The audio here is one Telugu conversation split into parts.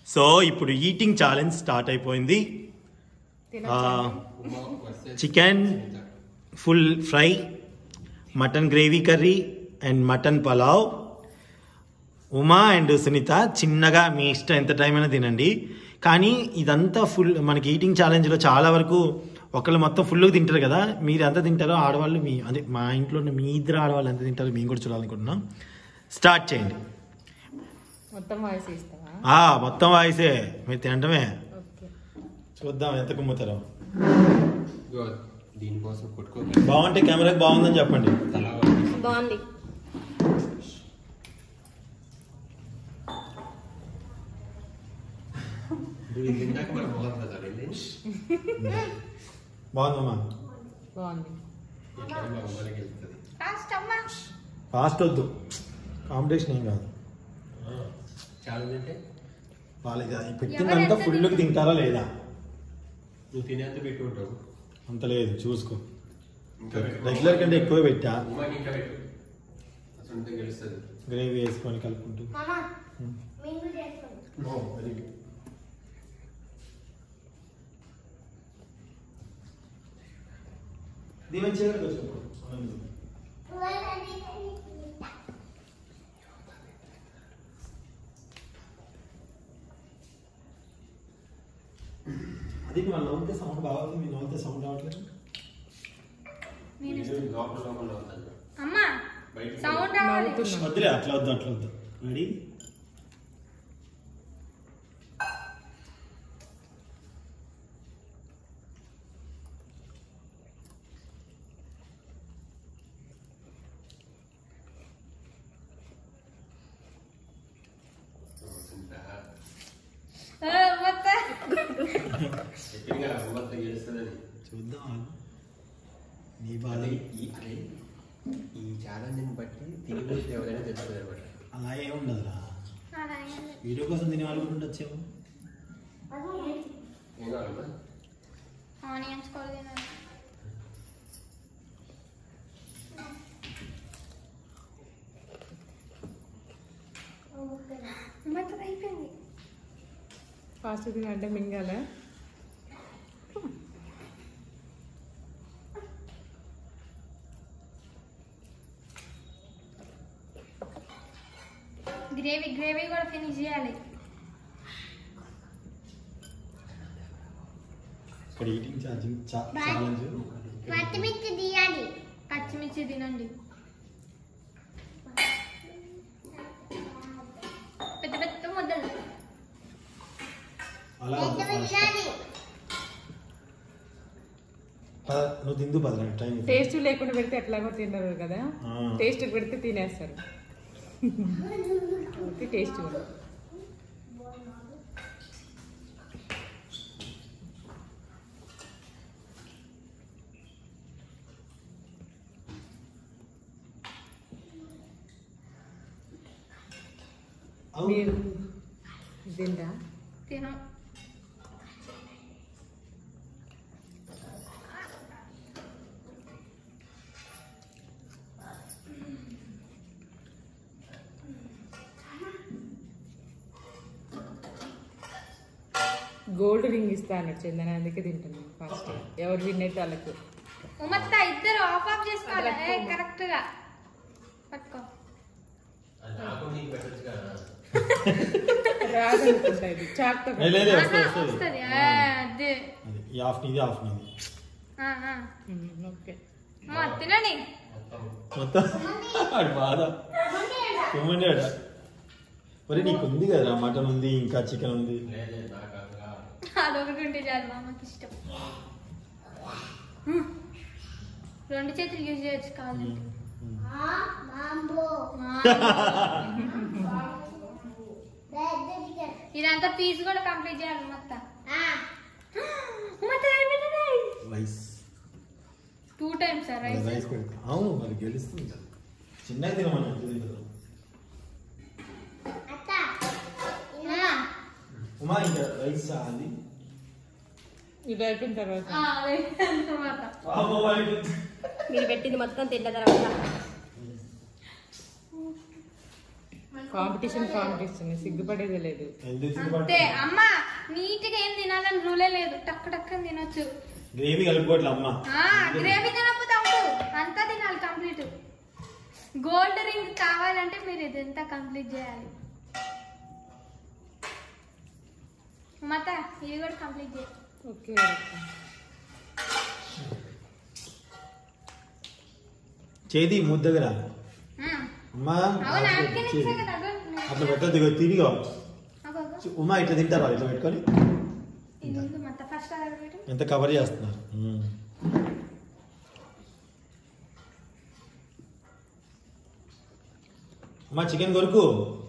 సో ఇప్పుడు ఈటింగ్ ఛాలెంజ్ స్టార్ట్ అయిపోయింది chicken full fry mutton gravy curry and mutton pulao Uma and Sunitha చిన్నగా మీ ఇష్టం ఎంత టైం అయినా తినండి కానీ ఇదంతా ఫుల్ మనకి ఈటింగ్ ఛాలెంజ్లో చాలా వరకు ఒకళ్ళు మొత్తం ఫుల్గా తింటారు కదా మీరు ఎంత తింటారో ఆడవాళ్ళు మీ అదే మా ఇంట్లో ఉన్న మీ ఇద్దరు ఆడవాళ్ళు ఎంత తింటారో మేము కూడా చూడాలనుకుంటున్నాం స్టార్ట్ చేయండి మొత్తం వాయిస్ ఇస్తావా ఆ, మొత్తం వాయిసే మీరు తినటమే ఓకే చూద్దాం ఎంత కుమ్ముతారో ఇగో దీనికోసం కొట్టుకో బాగుంటే కెమెరాకి బాగుందని చెప్పండి తలా బాగుంది ఇది తిన్నాక మరి బాగుంటుంది అదండి బాగుందమ్మా బాగుంది ఎక్కడ మా అమ్మలకి వెళ్తుంది ఫాస్ట్ వద్దు కాంపిటీషన్ ఏం కాదు చాలా అంటే వాళ్ళకి అది పెట్టిందంతా ఫుల్కి తింటారా లేదా నువ్వు తినేంత పెట్టి ఉంటావు అంత లేదు చూసుకో ఇంకా పెట్టు. రెగ్యులర్ కంటే ఎక్కువ పెట్టా ఉమాకి ఇంకా పెట్టు అసలు గెలుస్తుంది గ్రేవీ వేసుకొని కలుపుకుంటూ మామ మేము కూడా చేసుకోండి వెరీ గుడ్ దీని చీర అది మన నవ్వుతే సౌండ్ బాగా మీ నవ్వుతే సౌండ్ రావట్లేదు లోపల లోపల అవుతుంది అమ్మా బయట సౌండ్ రావాలి నవ్వుతున్నా వద్దులే అట్లా వద్దు అట్లా వద్దు రెడీ చెప్పింది కదా అమ్మంతా గెలుస్తుందని చూద్దాం ఆగు. నీ బాధ అదే ఈ అదే ఈ ఛాలెంజ్ని బట్టి తిరిగి ఎవరైనా తెలుస్తుంది అనమాట అలా ఏం ఉండదురా వీడియో కోసం తినే వాళ్ళు కూడా ఉండొచ్చేమో ఏం కావాలమ్మా ఆనియన్స్ కూడా తినాలి మొత్తం అయిపోయింది ఫాస్ట్ తినంటే మింగాల గ్రేవీ గ్రేవీ కూడా ఫినిష్ చేయాలి ఇక్కడ ఈటింగ్ ఛార్జింగ్ ఛాలెంజ్ పచ్చిమిర్చి తీయాలి పచ్చిమిర్చి తినండి పెద్ద పెద్ద ముద్దలు అలా వద్దు, fast. పద, నువ్వు తిందు పద టైం టేస్ట్ లేకుండా పెడితే ఎట్లాగో తినరు కదా ఆ. టేస్ట్ పెడితే తినేస్తారు టేస్ట్ కూడా అవు. మీరు తిందా తినం గోల్డ్ రింగ్ ఇస్తా అన్నట్టు చందన అందుకే తింటున్నాను ఫాస్ట్ ఎవరు విన్నట్టు వాళ్ళకు ఉమ్మత్త ఇద్దరు ఆఫ్ ఆఫ్ చేసుకోవాలి కరెక్ట్ గా పట్టుకో అది నాకు నీకు పెట్టచ్చు కదా రాదనుకుంటా ఇది చాక్తో ఏ, లేదు, ఆహా, వస్తుంది, వస్తుంది. వస్తుంది ఆ, అదే అది, ఈ హాఫ్ నీది హాఫ్ నీది ఆ, ఆ. ఓకే అమ్మ, తినండి మొత్తం ఆడు బాధ కుమ్మండి ఆడ మరి నీకు ఉంది కదా మటన్ ఉంది ఇంకా చికెన్ ఉంది లేదు నాకు అది కావాలి అదొకటి ఉంటే చాలు మా అమ్మకి ఇష్టం హ్మ్. రెండు చేతులు యూజ్ చేయొచ్చు కాదు ఇదంతా పీస్ కూడా కంప్లీట్ చేయాలి మొత్తం మొత్తం అయిపోయింది rice two times sir rice rice పెడతా అవును మరి గెలుస్తుంది కదా చిన్నగా తినమని ఎంత తింటుందో. ఉమా ఇంకా రైస్ అది ఇది అయిపోయిన తర్వాత తర్వాత పాపం వాడికి. మీరు పెట్టింది మొత్తం తిన్న తర్వాత కాంపిటీషన్ కాంపిటీషన్ సిగ్గుపడేది లేదు ఎందుకు అంతే అమ్మ నీట్ గా ఏం తినాలని రూలే లేదు టక్ టక్ అని తినొచ్చు గ్రేవీ కలుపుకోవట్లే అమ్మ ఆ గ్రేవీ తినకపోతే అవ్వదు అంతా తినాలి కంప్లీట్ గోల్డ్ రింగ్ కావాలంటే మీరు ఇదంతా కంప్లీట్ చేయాలి మత ఇది కూడా కంప్లీట్ చేయాలి ఓకే చేది ముద్ద దగ్గర ఉమ్. అమ్మా అవును అట్లా అందుకే చేది. ఇచ్చా కదా అగో, నేను- అట్లా పెట్టద్దు ఇగో తిరిగా అగో, అగో. ఉమా ఇట్లా తింటారా ఇట్లా పెట్టుకొని ఇది ఉంది మత ఫస్ట్ అలా పెట్టు ఎంత కవర్ చేస్తున్నారు మ్మ్. అమ్మా చికెన్ కొరకు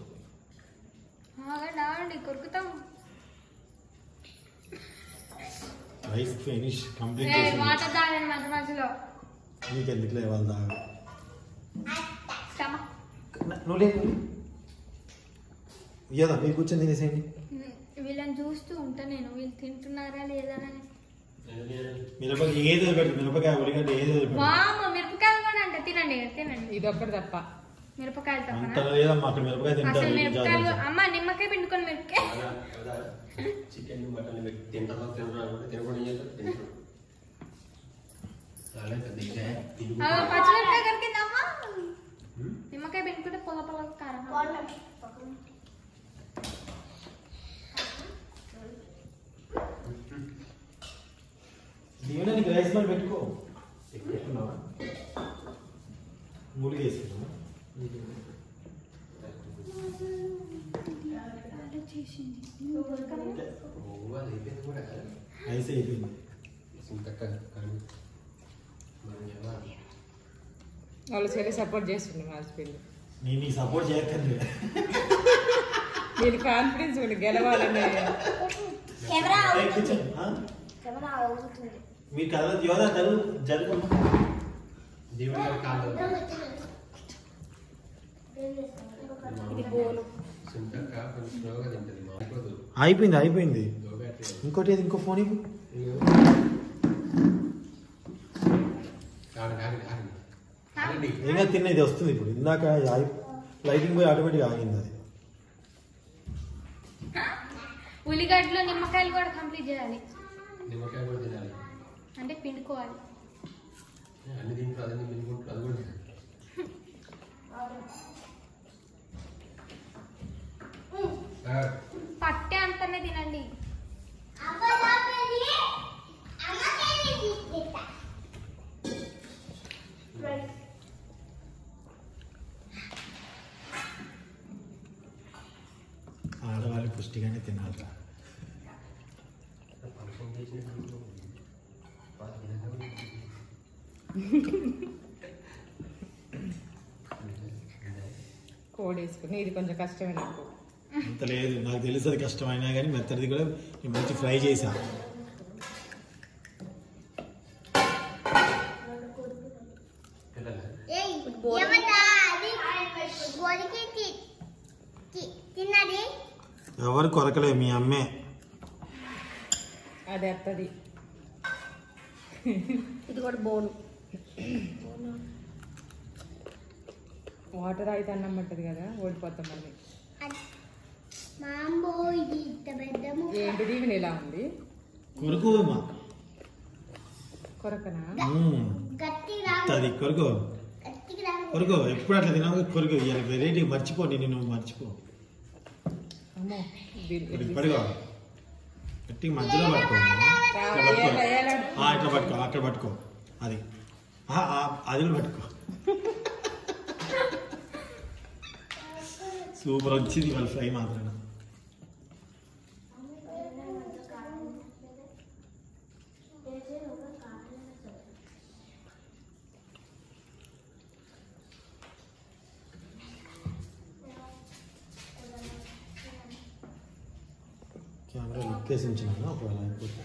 ఆగండి ఆగండి కొరుకుతాం రైస్ ఫినిష్ కంప్లీట్ ఏ, చేసింది వాటర్ తాగండి మధ్య మధ్యలో నీకు ఎందుకులే వాళ్ళ దాగా శ్రమ నువ్వు లేదు ఇయ్యదా మీరు కూర్చొని తినేసేయండి ఉమ్, వీళ్ళని చూస్తూ ఉంటా నేను వీళ్ళు తింటున్నారా లేదా అని మిరపకాయ ఏది వదిలిపెట్టు మిరపకాయ ఉల్లిగడ్డ ఏది వదిలిపెట్టు వామ మిరపకాయలు కూడా అంటే తినండి తినండి ఇది ఒక్కటి తప్ప మిరపకాయలు అంత తప్పనా లేదమ్మా అక్కడ మిరపకాయ అసలు తింటారు మిరపకాయలు జాగ్రత్త. అమ్మ నిమ్మకాయ పిండుకొని మిరపకాయ చికెన్ మటన్ పెట్టి తింటారో తినరా కూడా తినకుండా ఏం చేస్తారు తింటారు అలాగే పెద్ద ఇదే తిరుగు. అవి పచ్చిమిరపకాయ కరికిందమ్మా నిమ్మకాయ పిండుకుంటే పొల పొల కారం దీవెన నీకు రైస్ మరి పెట్టుకో పెట్టుకున్నావా మూలిగ వేసుకున్నావా ఓ, అది అయిపోయింది కూడా రైస్ అయిపోయింది సింతక్క కరువు. మరి ఎలా? వాళ్ళ చెల్లి సపోర్ట్ చేస్తుంది మా హస్బెండ్ నేను నీ సపోర్ట్ చేయక్కర్లే నేను కాన్ఫిడెన్స్ ఉంది గెలవాలని ఏ, కూర్చోండి. ఆ? మీరు కథ యోధ జరుగు జరుగు దేవుడి గారి కాళ్ళు. ఇది బోలు సింతక్క కొంచెం స్లోగా తింటది మారిపోదు అయిపోయింది అయిపోయింది లో బ్యాటరీ ఇంకోటి ఏది ఇంకో ఫోన్ ఇవ్వు ఆగండి ఆగండి ఆగండి ఆగండి ఇంకా తిన్నది వస్తుంది ఇప్పుడు ఇందాక ఆగి- లైటింగ్ పోయి ఆటోమేటిక్ ఆగింది అది ఉల్లిగడ్డలు నిమ్మకాయలు కూడా కంప్లీట్ చేయాలి నిమ్మకాయ కూడా తినాలి అంటే పిండుకోవాలి అన్ని తింటారు అదన్నీ తినుకుంటారు అది కూడా తినాలి. ఆ, పట్టే అంతనే తినండి ఆడవాళ్ళు పుష్టిగానే తినాలి ఫంక్షన్ చేసినప్పుడు బాగా తినాలి. కోడి వేసుకుని ఇది కొంచెం కష్టమే నాకు అంత లేదు నాకు తెలుసు అది కష్టమైనా కానీ మెత్తడిది కూడా నేను మంచి ఫ్రై చేసా పిల్లలు తిన్నది ఎవరు కొరకలే మీ అమ్మే అది అత్తది ఇది కూడా బోను వాటర్ అయితే అన్నం పట్టదు కదా ఓడిపోతాం మళ్ళీ మాంబో ఇది ఇంత పెద్ద ముక్క. ఏంటిది ఇవి ఇలా ఉంది కొరకు అమ్మా. కొరకనా మ్మ్. గట్టిగా అది కొరకు గట్టిగా కొరకు ఎప్పుడు అట్లా తినాలి కొరకు ఇవాళ వెరైటీ మర్చిపో నేను నువ్వు మర్చిపో అమ్మో దీని- ఇప్పుడు పడుకో గట్టిగా మధ్యలో పట్టుకో ఇట్లా పట్టుకో ఏలా- ఏలా- ఆ, ఇట్లా పట్టుకో అక్కడ పట్టుకో అది ఆ, ఆ, అది కూడా పట్టుకో సూపర్ వచ్చింది వాళ్ళ ఫ్రై మాత్రం కెమెరా లుక్ వేసి ఉంచినాను ఒకవేళ అయిపోతే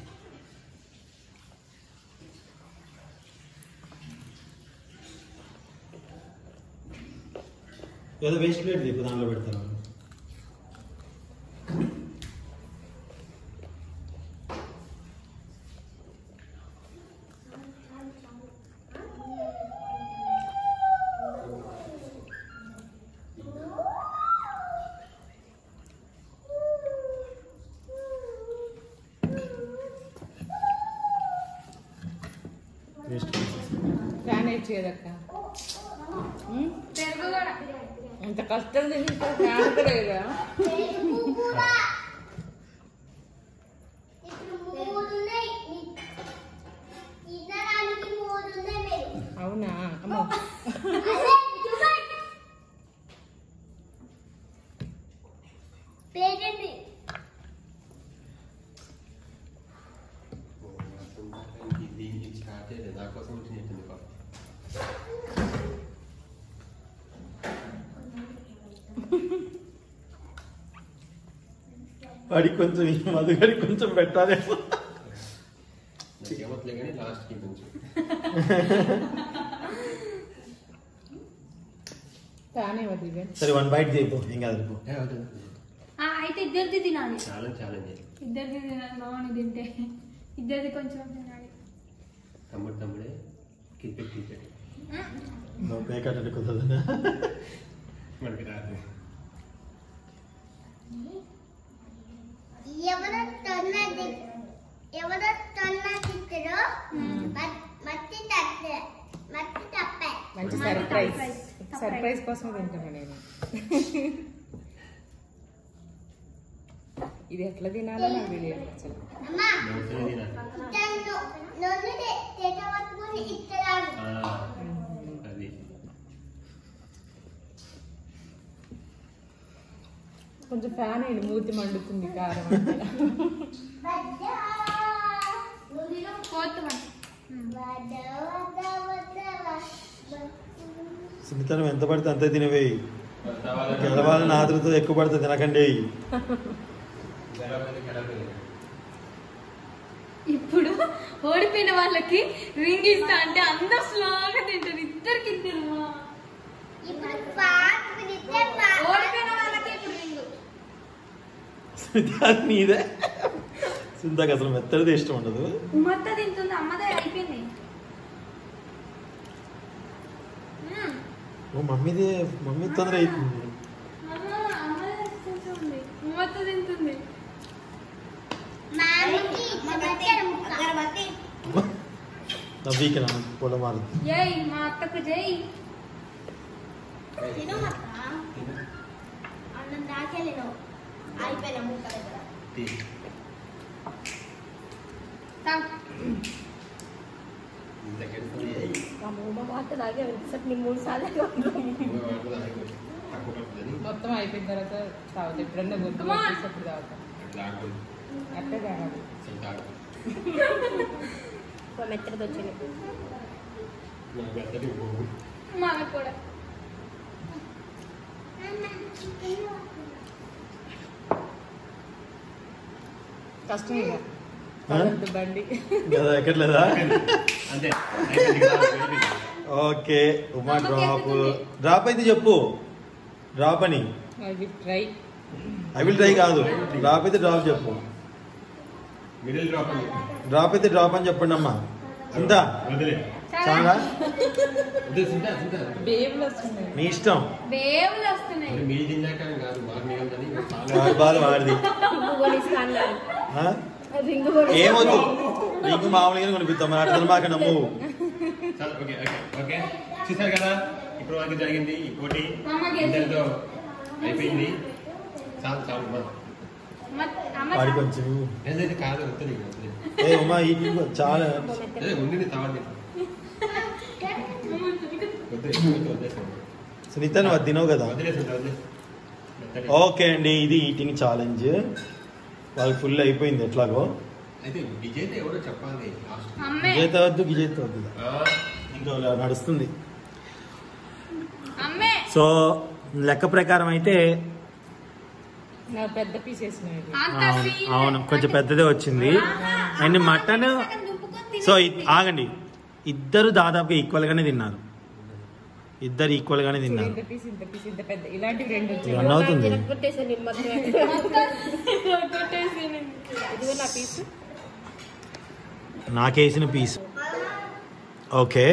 ఏదో వేస్ట్ ప్లేట్ ఇప్పుడు దాంట్లో పెడతారు వాళ్ళు. ఇచ్చు కదక్క ఉమ్, పెరుగు కూడా అంత కష్టం తిని కానలేదా పెరుగు కూడా ఇప్పుడు మూడు ఉన్నాయి తినడానికి మూడు ఉన్నాయి మీరు అవునా అమ్మో అదే చూడండి పేటెంట్ దీనికి స్టార్ట్ చేయలేదు నా కోసం వచ్చి చెప్పింది పాపం. వాడికి కొంచెం ఈ మధుగడికి కొంచెం పెట్టాలి నాకు ఏమవుతుంది కానీ లాస్ట్కి కొంచెం తానే వద్దు ఇవే సరే వన్ బైట్ చేయపో ఏం కాదు పో. ఏ, వద్దు, వద్దు. ఆ, అయితే ఇద్దరిది తినాలి ఛాలెంజ్ ఛాలెంజ్ ఇద్దరిది తినాలి బాగుంది తింటే ఇద్దరిది కొంచెం తినాలి తమ్ముడు తమ్ముడే క్రికెట్ క్రికెట్ నువ్వు పేకట్టు కుదరదా మనకి రాదు ఎవరో తొన్నది ఎవరో తొన్న తిట్టరు మట్టి తప్పే మట్టి తప్పే మంచి మన సర్ప్రైజ్ surprise. సర్ప్రైజ్ కోసం తింటున్నా నేను ఇది ఎట్లా తినాలో నాకు తెలియదు అసలు అమ్మా నోట్స్లో తినాలి ఇతను నన్ను చేత పట్టుకుని ఇచ్చరాను ఆ, అది కొంచెం ఫ్యాన్ అయ్యింది మూతి మండుతుంది కారం అంటే. బద్దా ఫోర్త్ వన్ వద్ద వద్ద వద్ద వద్ద సున్నితనం ఎంత పడితే అంతే తినవేయి వస్తావా? గెలవాలని ఆతృత ఎక్కువ పడితే తినకండి గెలవలేదు, గెలవలేదు. ఇప్పుడు ఓడిపోయిన వాళ్ళకి రింగ్ ఇస్తా అంటే అందరు స్లోగా తింటారు ఇద్దరికి ఇద్దరు ఇప్పుడు పాట వింటే పాట ఓడిపోయిన వాళ్ళకి ఇప్పుడు రింగ్ సునీత నీదే సునీతకు అసలు మెత్తడిది ఇష్టం ఉండదు మొత్తం తింటుంది అమ్మదే అయిపోయింది మ్మ్. ఓ మమ్మీది మమ్మీ తొందర అవుతుంది అమ్మ అమ్మదే తింటుంది మొత్తం తింటుంది మామికి ఇచ్చబెట్టారు అగరబత్తి నవ్వీకి నా పొలం మారుతుంది జై మా అత్తకు జై తిను అక్క అన్నం దాకెళ్ళిను అయిపోయిన ముక్క దగ్గర తీ. తాగు. ఈ సెకండ్ ఫుల్ చేయి. మా మూమ మాట తాగే నీ మూడు సార్లు మూడు వాటలు తాగు. తక్కువ పడుతుందని మొత్తం అయిపోయిన తర్వాత తాగుతా ఎప్పుడన్నా గుర్తు Come on. వచ్చేటప్పుడు తాగుతా అట్లా ఆడుకోండి. అట్లే తాగాలి అసలు తాగు. మెత్తది వచ్చింది నాకు మెత్తటి పోవు. మాకు కూడా కష్టం ఇక ఆ? పడొద్దు బండి కదా ఎక్కట్లేదా అంతే అయిపోయింది కదా, అయిపోయింది. ఓకే ఉమా డ్రాప్ డ్రాప్ అయితే చెప్పు డ్రాప్ అని అది ట్రై ఐ విల్ ట్రై కాదు డ్రాప్ అయితే డ్రాప్ చెప్పు మిడిల్ డ్రాప్ అని డ్రాప్ అయితే డ్రాప్ అని చెప్పండి అమ్మా ఇంత వదిలే చాలా వదిలే సింతా సింతా బేబులు వస్తున్నాయి మీ ఇష్టం వేవులు వస్తున్నాయి మరి మీరు తిన్నాక కాదు మాకు మిగలదని వాడి బాధ వాడిది ఆ? ఏమొద్దు నీకు మామూలుగా కొనిపిస్తాం మన అట్లా మాకు నమ్ము చాలా ఓకే ఓకే ఓకే చూసారు కదా ఇప్పుడు వరకు జరిగింది ఈ పోటీ అమ్మ గెలిచింది. ఇంతటితో అయిపోయింది చాలు చాలు మా మ- అమ్మ వాడి చా- కొంచెం ఏదైతే కాదు వస్తుంది వస్తుంది ఏ ఉమా ఈ టీం చాలా అదే ఉండి తావండి వదిలేసి వదిలేసి సునీత నువ్వు అది తినవు కదా వదిలేసి వదిలేసి మెత్తటి. ఓకే అండి ఇది ఈటింగ్ ఛాలెంజ్ వాళ్ళకి ఫుల్ అయిపోయింది ఎట్లాగో అయితే విజేత ఎవరో చెప్పాలి లాస్ట్ అమ్మే విజేత వద్దు విజేత వద్దు ఇంకా ఇలా నడుస్తుంది అమ్మే సో లెక్క ప్రకారం అయితే నాకు పెద్ద పీస్ వేసినాయి అంత అవును, feel అవును కొంచెం పెద్దదే వచ్చింది అండ్ మటన్ సగం దుంపుకొని తినే- సో ఇ- ఆగండి ఇద్దరు దాదాపుగా ఈక్వల్ గానే తిన్నారు ఇద్దరు ఈక్వల్ గానే తిన్నారు ఇంత పీస్ ఇంత పీస్ ఇంత పెద్ద ఇలాంటివి రెండు వచ్చాయి ఇవన్నీ అవుతుంది మొత్తం కొట్టేసింది. ఇదిగో నా పీస్ నాకేసిన పీస్ ఓకే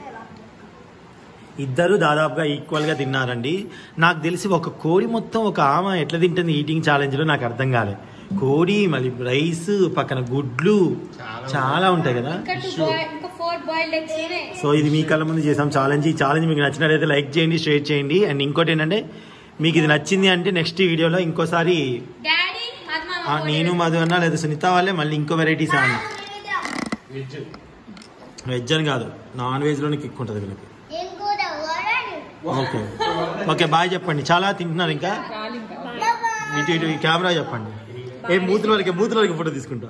ఇద్దరు దాదాపుగా ఈక్వల్గా తిన్నారండి నాకు తెలిసి ఒక కోడి మొత్తం ఒక ఆమె ఎట్లా తింటుంది ఈటింగ్ ఛాలెంజ్లో నాకు అర్థం కాలే కోడి మళ్ళీ రైస్ పక్కన గుడ్లు చాలా ఉంటాయి కదా ఇంకా టూ బాయ్ ఇంకా ఫోర్ బాయిల్డ్ ఎగ్స్ ఉన్నాయి సో ఇది మీ కళ్ళ ముందు చేసాం ఛాలెంజ్ ఈ ఛాలెంజ్ మీకు నచ్చినట్లయితే లైక్ చేయండి షేర్ చేయండి అండ్ ఇంకోటి ఏంటంటే మీకు ఇది నచ్చింది అంటే నెక్స్ట్ వీడియోలో ఇంకోసారి డాడీ అది మా ఆ, నేను మధు అన్న లేదా సునీత వాళ్ళే మళ్ళీ ఇంకో వెరైటీస్ అన్న వెజ్ అని కాదు నాన్ వెజ్లోనే కిక్ ఉంటుంది వీళ్ళకి ఏం కూర వరడు ఓకే ఓకే బాయ్ చెప్పండి చాలా తింటున్నారు ఇంకా చాలు ఇంకా ఇటు ఇటు ఈ కెమెరా చెప్పండి ఏ మూతుల వరకు మూతుల వరకు ఫోటో తీసుకుంటా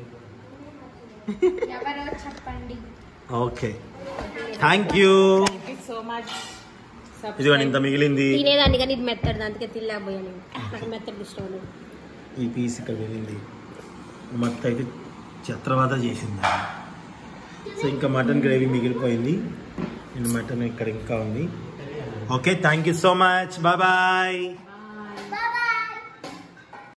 ఎవరో చెప్పండి okay thank you thank you so much ఇదిగోండి ఇంత మిగిలింది తినేదాన్ని కానీ ఇది మెత్తడు అందుకే తినలేకపోయాను నాకు మెత్తడు ఇష్టం లేదు. ఈ పీస్ ఇక్కడ వెళ్ళింది మొత్తం అయితే చిత్రవాత చేసింది సో ఇంకా మటన్ గ్రేవీ మిగిలిపోయింది అండ్ మటన్ ఇక్కడ ఇంకా ఉంది okay thank you so much bye bye